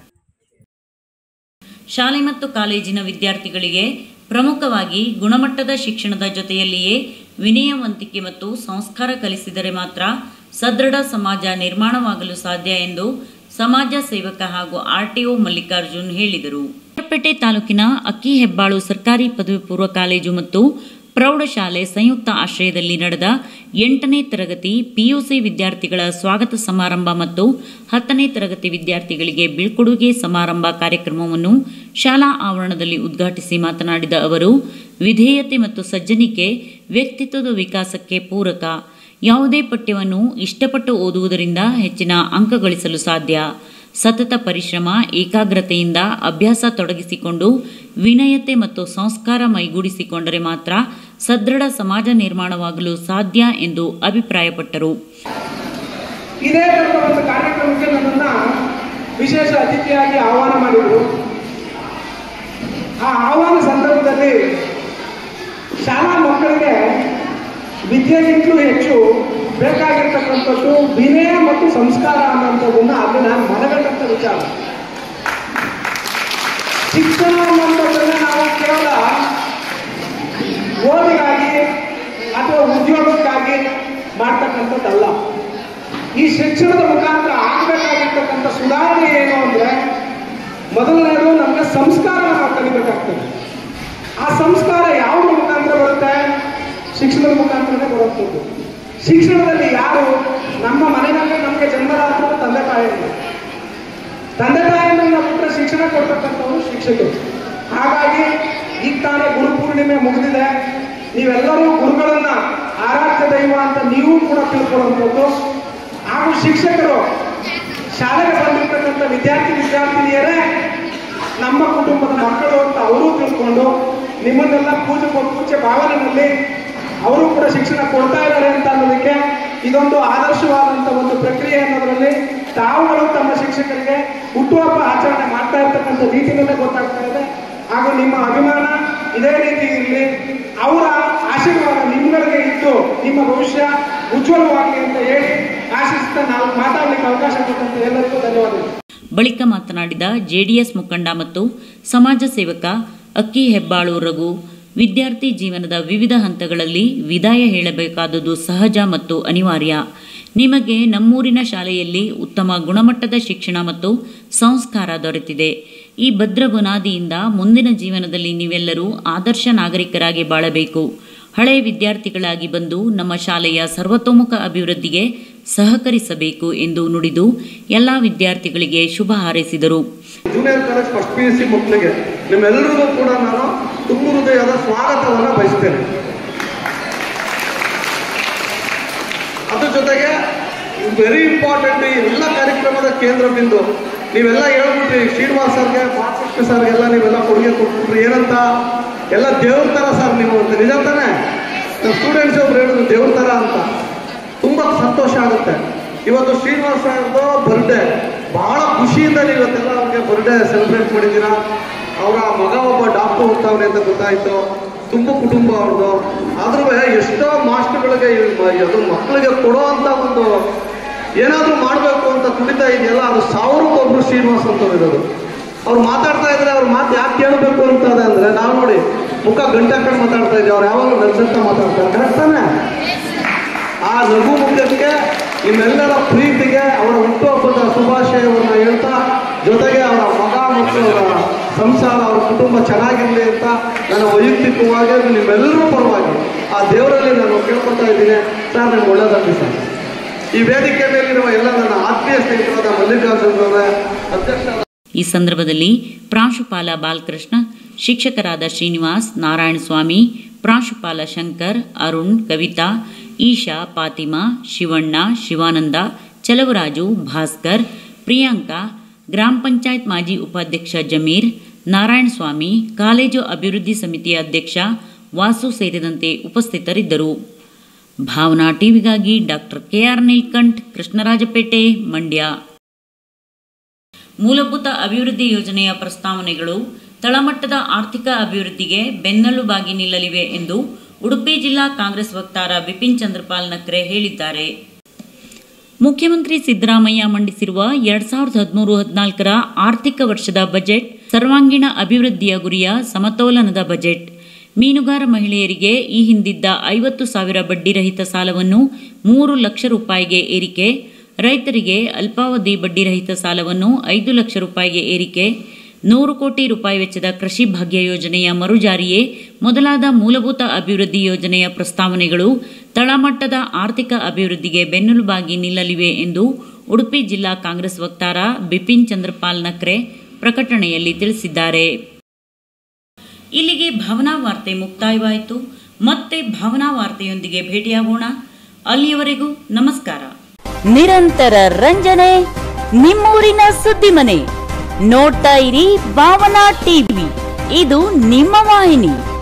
ಶಾಲೆ ಮತ್ತು ಕಾಲೇಜಿನ ವಿದ್ಯಾರ್ಥಿಗಳಿಗೆ ಪ್ರಮುಖವಾಗಿ ಗುಣಮಟ್ಟದ ಶಿಕ್ಷಣದ ಜೊತೆಯಲ್ಲಿಯೇ ವಿನಯವಂತಿಕೆ ಮತ್ತು ಸಂಸ್ಕಾರ ಕಲಿಸಿದರೆ ಮಾತ್ರ ಸದೃಢ ಸಮಾಜ ನಿರ್ಮಾಣವಾಗಲು ಸಾಧ್ಯ ಎಂದು ಸಮಾಜ ಸೇವಕ ಹಾಗೂ ಆರ್ಟಿಒ ಮಲ್ಲಿಕಾರ್ಜುನ್ ಹೇಳಿದರು ಪೇಟೆ ತಾಲೂಕಿನ ಅಕ್ಕಿ ಹೆಬ್ಬಾಳು ಸರ್ಕಾರಿ ಪದವಿ ಪೂರ್ವ ಕಾಲೇಜು ಮತ್ತು ಪ್ರೌಢಶಾಲೆ ಸಂಯುಕ್ತ ಆಶ್ರಯದಲ್ಲಿ ನಡೆದ ಎಂಟನೇ ತರಗತಿ ಪಿಯುಸಿ ವಿದ್ಯಾರ್ಥಿಗಳ ಸ್ವಾಗತ ಸಮಾರಂಭ ಮತ್ತು ಹತ್ತನೇ ತರಗತಿ ವಿದ್ಯಾರ್ಥಿಗಳಿಗೆ ಬೀಳ್ಕೊಡುಗೆ ಸಮಾರಂಭ ಕಾರ್ಯಕ್ರಮವನ್ನು ಶಾಲಾ ಆವರಣದಲ್ಲಿ ಉದ್ಘಾಟಿಸಿ ಮಾತನಾಡಿದ ಅವರು ವಿಧೇಯತೆ ಮತ್ತು ಸಜ್ಜನಿಕೆ ವ್ಯಕ್ತಿತ್ವದ ವಿಕಾಸಕ್ಕೆ ಪೂರಕ ಯಾವುದೇ ಪಠ್ಯವನ್ನು ಇಷ್ಟಪಟ್ಟು ಓದುವುದರಿಂದ ಹೆಚ್ಚಿನ ಅಂಕ ಗಳಿಸಲು ಸಾಧ್ಯ ಸತತ ಪರಿಶ್ರಮ ಏಕಾಗ್ರತೆಯಿಂದ ಅಭ್ಯಾಸ ತೊಡಗಿಸಿಕೊಂಡು ವಿನಯತೆ ಮತ್ತು ಸಂಸ್ಕಾರ ಮೈಗೂಡಿಸಿಕೊಂಡರೆ ಮಾತ್ರ ಸದೃಢ ಸಮಾಜ ನಿರ್ಮಾಣವಾಗಲು ಸಾಧ್ಯ ಎಂದು ಅಭಿಪ್ರಾಯಪಟ್ಟರು ಇದೇ ಥರದ ಒಂದು ಕಾರ್ಯಕ್ರಮಕ್ಕೆ ನನ್ನನ್ನು ವಿಶೇಷ ಅತಿಥಿಯಾಗಿ ಆಹ್ವಾನ ಮಾಡಿದರು ಆ ಆಹ್ವಾನ ಸಂದರ್ಭದಲ್ಲಿ ಶಾಲಾ ಮಕ್ಕಳಿಗೆ ವಿದ್ಯೆಗಿಂತಲೂ ಹೆಚ್ಚು ಬೇಕಾಗಿರ್ತಕ್ಕಂಥದ್ದು ವಿನಯ ಮತ್ತು ಸಂಸ್ಕಾರ ಅನ್ನೋಂಥದ್ದನ್ನ ಅಲ್ಲಿ ನಾನು ಮನಗಂಡಂಥ ವಿಚಾರ ಶಿಕ್ಷಣ ಅನ್ನೋಂಥದ್ದನ್ನ ನಾವು ಕೇವಲ ಓದಿಗಾಗಿ ಅಥವಾ ಉದ್ಯೋಗಕ್ಕಾಗಿ ಮಾಡ್ತಕ್ಕಂಥದ್ದಲ್ಲ ಈ ಶಿಕ್ಷಣದ ಮುಖಾಂತರ ಆಗಬೇಕಾಗಿರ್ತಕ್ಕಂಥ ಸುಧಾರಣೆ ಏನು ಅಂದ್ರೆ ಮೊದಲನೇದು ನಮಗೆ ಸಂಸ್ಕಾರ ನಾವು ಕಲಿಬೇಕಾಗ್ತದೆ ಆ ಸಂಸ್ಕಾರ ಯಾವುದ್ರ ಮುಖಾಂತರ ಬರುತ್ತೆ ಶಿಕ್ಷಣದ ಮುಖಾಂತರನೇ ಬರುತ್ತದೆ ಶಿಕ್ಷಣದಲ್ಲಿ ಯಾರು ನಮ್ಮ ಮನೆಯಲ್ಲಿ ನಮಗೆ ಜನ್ಮದಾತ ತಂದೆ ತಾಯಿಗಳು ತಂದೆ ತಾಯಿಯನ್ನ ಬಿಟ್ಟರೆ ಶಿಕ್ಷಣ ಕೊಡ್ತಕ್ಕಂಥವ್ರು ಶಿಕ್ಷಕರು ಹಾಗಾಗಿ ಈಗ ತಾನೇ ಗುರು ಪೂರ್ಣಿಮೆ ಮುಗಿದಿದೆ ನೀವೆಲ್ಲರೂ ಗುರುಗಳನ್ನ ಆರಾಧ್ಯ ದೈವ ಅಂತ ನೀವು ಕೂಡ ತಿಳ್ಕೊಳ್ಳುವಂಥದ್ದು ಹಾಗೂ ಶಿಕ್ಷಕರು ಶಾಲೆಗೆ ಬಂದಿರ್ತಕ್ಕಂಥ ವಿದ್ಯಾರ್ಥಿ ವಿದ್ಯಾರ್ಥಿನಿಯರೇ ನಮ್ಮ ಕುಟುಂಬದ ಮಕ್ಕಳು ಅಂತ ಅವರು ತಿಳ್ಕೊಂಡು ನಿಮ್ಮನ್ನೆಲ್ಲ ಪೂಜೆ ಪೂಜೆ ಭಾವನೆಯಲ್ಲಿ ಅವರು ಕೂಡ ಶಿಕ್ಷಣ ಕೊಡ್ತಾ ಇದ್ದಾರೆ ಅಂತ ಅನ್ನೋದಕ್ಕೆ ಇದೊಂದು ಆದರ್ಶವಾದಂಥ ಒಂದು ಪ್ರಕ್ರಿಯೆ ಅನ್ನೋದರಲ್ಲಿ ತಾವುಗಳು ತಮ್ಮ ಶಿಕ್ಷಕರಿಗೆ ಹುಟ್ಟುಹಬ್ಬ ಆಚರಣೆ ಮಾಡ್ತಾ ಇರ್ತಕ್ಕಂಥ ರೀತಿಯಲ್ಲೇ ಗೊತ್ತಾಗ್ತಾ ಇದೆ ಹಾಗೂ ನಿಮ್ಮ ಅಭಿಮಾನ ಇದೇ ರೀತಿ ಇರಲಿ ಅವರ ಆಶೀರ್ವಾದ ನಿಮ್ಗಳಿಗೆ ಇದ್ದು ನಿಮ್ಮ ಭವಿಷ್ಯ ಉಜ್ವಲವಾಗಲಿ ಅಂತ ಹೇಳಿ ಆಶಿಸ್ತಾ ನಾವು ಮಾತಾಡ್ಲಿಕ್ಕೆ ಅವಕಾಶ ಕೊಟ್ಟಂತ ಎಲ್ಲರಿಗೂ ಧನ್ಯವಾದಗಳು ಬಳಿಕ ಮಾತನಾಡಿದ ಜೆಡಿಎಸ್ ಮುಖಂಡ ಮತ್ತು ಸಮಾಜ ಸೇವಕ ಅಕ್ಕಿ ಹೆಬ್ಬಾಳು ರಘು ವಿದ್ಯಾರ್ಥಿ ಜೀವನದ ವಿವಿಧ ಹಂತಗಳಲ್ಲಿ ವಿದಾಯ ಹೇಳಬೇಕಾದುದು ಸಹಜ ಮತ್ತು ಅನಿವಾರ್ಯ ನಿಮಗೆ ನಮ್ಮೂರಿನ ಶಾಲೆಯಲ್ಲಿ ಉತ್ತಮ ಗುಣಮಟ್ಟದ ಶಿಕ್ಷಣ ಮತ್ತು ಸಂಸ್ಕಾರ ದೊರೆತಿದೆ ಈ ಭದ್ರ ಬುನಾದಿಯಿಂದ ಮುಂದಿನ ಜೀವನದಲ್ಲಿ ನೀವೆಲ್ಲರೂ ಆದರ್ಶ ನಾಗರಿಕರಾಗಿ ಬಾಳಬೇಕು ಹಳೆಯ ವಿದ್ಯಾರ್ಥಿಗಳಾಗಿ ಬಂದು ನಮ್ಮ ಶಾಲೆಯ ಸರ್ವತೋಮುಖ ಅಭಿವೃದ್ಧಿಗೆ ಸಹಕರಿಸಬೇಕು ಎಂದು ನುಡಿದು ಎಲ್ಲ ವಿದ್ಯಾರ್ಥಿಗಳಿಗೆ ಶುಭ ಹಾರೈಸಿದರು junior college first P U C ಮಕ್ಕಳಿಗೆ ನಿಮ್ಮೆಲ್ಲರಿಗೂ ಕೂಡ ನಾನು ತುಂಬ ಹೃದಯದ ಸ್ವಾಗತವನ್ನು ಬಯಸ್ತೇನೆ ಅದ್ರ ಜೊತೆಗೆ ವೆರಿ ಇಂಪಾರ್ಟೆಂಟ್ ಈ ಎಲ್ಲ ಕಾರ್ಯಕ್ರಮದ ಕೇಂದ್ರ ಬಿಂದು ನೀವೆಲ್ಲ ಹೇಳ್ಬಿಟ್ರಿ ಶ್ರೀನಿವಾಸ್ ಸರ್ಗೆ ಮಾತೃಷ್ಣ ಸರ್ಗೆಲ್ಲ ನೀವೆಲ್ಲ ಕೊಡುಗೆ ಕೊಟ್ಬಿಟ್ರಿ ಏನಂತ ಎಲ್ಲ ದೇವ್ರ ಥರ ಸರ್ ನೀವು ಅಂತ ನಿಜ ತಾನೆ ನಮ್ಮ ಸ್ಟೂಡೆಂಟ್ಸ್ ಒಬ್ರು ಹೇಳಿದ್ರು ದೇವ್ರ ಥರ ಅಂತ ತುಂಬ ಸಂತೋಷ ಆಗುತ್ತೆ ಇವತ್ತು ಶ್ರೀನಿವಾಸ ಸರ್ದು ಬರ್ಡೇ ಬಹಳ ಖುಷಿಯಿಂದ ನೀವು ಇವತ್ತೆಲ್ಲ ಅವ್ರಿಗೆ ಬರ್ಡೇ ಸೆಲೆಬ್ರೇಟ್ ಮಾಡಿದ್ದೀರಾ ಅವರ ಮಗ ಒಬ್ಬ ಡಾಕ್ಟರ್ ಹೋಗ್ತಾವ್ರೆ ಅಂತ ಗೊತ್ತಾಯ್ತು ತುಂಬ ಕುಟುಂಬ ಅವ್ರದ್ದು ಆದ್ರೂ ಎಷ್ಟೋ ಮಾಸ್ಟರ್ಗಳಿಗೆ ಅದು ಮಕ್ಕಳಿಗೆ ಕೊಡೋ ಅಂತ ಒಂದು ಏನಾದರೂ ಮಾಡಬೇಕು ಅಂತ ತುಡಿತಾ ಇದೆಯಲ್ಲ ಅದು ಸಾವಿರಕ್ಕೊಬ್ರು ಶ್ರೀನಿವಾಸ್ ಅಂತ ಇರೋದು ಅವ್ರು ಮಾತಾಡ್ತಾ ಇದ್ರೆ ಅವ್ರ ಮಾತು ಯಾಕೆ ಕೇಳಬೇಕು ಅಂತ ಇದೆ ಅಂದ್ರೆ ನಾವು ನೋಡಿ ಮುಖ ಗಂಟೆ ಹಾಕೊಂಡು ಮಾತಾಡ್ತಾ ಇದ್ದೀವಿ ಅವ್ರು ಯಾವಾಗಲೂ ನಗ್ಸಂತ ಮಾತಾಡ್ತಾರೆ ಕರೆಕ್ಟ್ ತಾನೆ ಆ ನಗು ಮುಖಕ್ಕೆ ನಿಮ್ಮೆಲ್ಲರ ಪ್ರೀತಿಗೆ ಅವರ ಹುಟ್ಟುಹಬ್ಬದ ಶುಭಾಶಯವನ್ನು ಹೇಳ್ತಾ ಜೊತೆಗೆ ಅವರ ಮಗ ಮತ್ತು ಅವರ ಸಂಸಾರ ಅವರ ಕುಟುಂಬ ಚೆನ್ನಾಗಿರಲಿ ಅಂತ ನನ್ನ ವೈಯಕ್ತಿಕವಾಗಿ ನಿಮ್ಮೆಲ್ಲರೂ ಪರವಾಗಿ ಆ ದೇವರಲ್ಲಿ ನಾನು ಕೇಳ್ಕೊತಾ ಇದ್ದೀನಿ ಸರ್ ನಿಮ್ಗೆ ಒಳ್ಳೇದಾಗಲಿ ಸರ್ ಈ ವೇದಿಕೆ ಮೇಲಿರುವ ಎಲ್ಲ ನನ್ನ ಆತ್ಮೀಯ ಸ್ನೇಹಿತರಾದ ಮಲ್ಲಿಕಾರ್ಜುನ್ ಅವರೇ ಅಧ್ಯಕ್ಷ ಈ ಸಂದರ್ಭದಲ್ಲಿ ಪ್ರಾಂಶುಪಾಲ ಬಾಲಕೃಷ್ಣ ಶಿಕ್ಷಕರಾದ ಶ್ರೀನಿವಾಸ್ ನಾರಾಯಣ ಸ್ವಾಮಿ ಪ್ರಾಂಶುಪಾಲ ಶಂಕರ್ ಅರುಣ್ ಕವಿತಾ ಈಶಾ ಫಾತಿಮಾ ಶಿವಣ್ಣ ಶಿವಾನಂದ ಚಲವರಾಜು ಭಾಸ್ಕರ್ ಪ್ರಿಯಾಂಕಾ ಗ್ರಾಮ ಪಂಚಾಯತ್ ಮಾಜಿ ಉಪಾಧ್ಯಕ್ಷ ಜಮೀರ್ ನಾರಾಯಣ ಸ್ವಾಮಿ ಕಾಲೇಜು ಅಭಿವೃದ್ಧಿ ಸಮಿತಿಯ ಅಧ್ಯಕ್ಷ ವಾಸು ಸೇರಿದಂತೆ ಉಪಸ್ಥಿತರಿದ್ದರು ಭಾವನಾ ಟಿವಿಗಾಗಿ ಡಾಕ್ಟರ್ ಕೆಆರ್ ನೀಲ್ಕಂಠ್ ಕೃಷ್ಣರಾಜಪೇಟೆ ಮಂಡ್ಯ ಮೂಲಭೂತ ಅಭಿವೃದ್ಧಿ ಯೋಜನೆಯ ಪ್ರಸ್ತಾವನೆಗಳು ತಳಮಟ್ಟದ ಆರ್ಥಿಕ ಅಭಿವೃದ್ಧಿಗೆ ಬೆನ್ನೆಲುಬಾಗಿ ನಿಲ್ಲಲಿವೆ ಎಂದು ಉಡುಪಿ ಜಿಲ್ಲಾ ಕಾಂಗ್ರೆಸ್ ವಕ್ತಾರ ಬಿಪಿನ್ ಚಂದ್ರಪಾಲ್ ನಕ್ರೆ ಹೇಳಿದ್ದಾರೆ ಮುಖ್ಯಮಂತ್ರಿ ಸಿದ್ದರಾಮಯ್ಯ ಮಂಡಿಸಿರುವ ಎರಡ್ ಸಾವಿರದ ಹದಿಮೂರು ಹದಿನಾಲ್ಕರ ಆರ್ಥಿಕ ವರ್ಷದ ಬಜೆಟ್ ಸರ್ವಾಂಗೀಣ ಅಭಿವೃದ್ಧಿಯ ಗುರಿಯ ಸಮತೋಲನದ ಬಜೆಟ್ ಮೀನುಗಾರ ಮಹಿಳೆಯರಿಗೆ ಈ ಹಿಂದಿದ್ದ ಐವತ್ತು ಸಾವಿರ ಬಡ್ಡಿರಹಿತ ಸಾಲವನ್ನು ಮೂರು ಲಕ್ಷ ರೂಪಾಯಿಗೆ ಏರಿಕೆ ರೈತರಿಗೆ ಅಲ್ಪಾವಧಿ ಬಡ್ಡಿರಹಿತ ಸಾಲವನ್ನು ಐದು ಲಕ್ಷ ರೂಪಾಯಿಗೆ ಏರಿಕೆ ನೂರು ಕೋಟಿ ರೂಪಾಯಿ ವೆಚ್ಚದ ಕೃಷಿ ಭಾಗ್ಯ ಯೋಜನೆಯ ಮರುಜಾರಿಯೇ ಮೊದಲಾದ ಮೂಲಭೂತ ಅಭಿವೃದ್ಧಿ ಯೋಜನೆಯ ಪ್ರಸ್ತಾವನೆಗಳು ತಳಮಟ್ಟದ ಆರ್ಥಿಕ ಅಭಿವೃದ್ಧಿಗೆ ಬೆನ್ನೆಲುಬಾಗಿ ನಿಲ್ಲಲಿವೆ ಎಂದು ಉಡುಪಿ ಜಿಲ್ಲಾ ಕಾಂಗ್ರೆಸ್ ವಕ್ತಾರ ಬಿಪಿನ್ ಚಂದ್ರಪಾಲ್ ನಕ್ರೆ ಪ್ರಕಟಣೆಯಲ್ಲಿ ತಿಳಿಸಿದ್ದಾರೆ ಇಲ್ಲಿಗೆ ಭಾವನಾ ವಾರ್ತೆ ಮುಕ್ತಾಯವಾಯಿತು ಮತ್ತೆ ಭಾವನಾ ವಾರ್ತೆಯೊಂದಿಗೆ ಭೇಟಿಯಾಗೋಣ ಅಲ್ಲಿಯವರೆಗೂ ನಮಸ್ಕಾರ ನಿರಂತರ ರಂಜನೆ ನಿಮ್ಮೂರಿನ ಸುದ್ದಿ ಮನೆ ನೋಡ್ತಾ ಇರಿ ಭಾವನಾ ಟಿವಿ ಇದು ನಿಮ್ಮ ವಾಹಿನಿ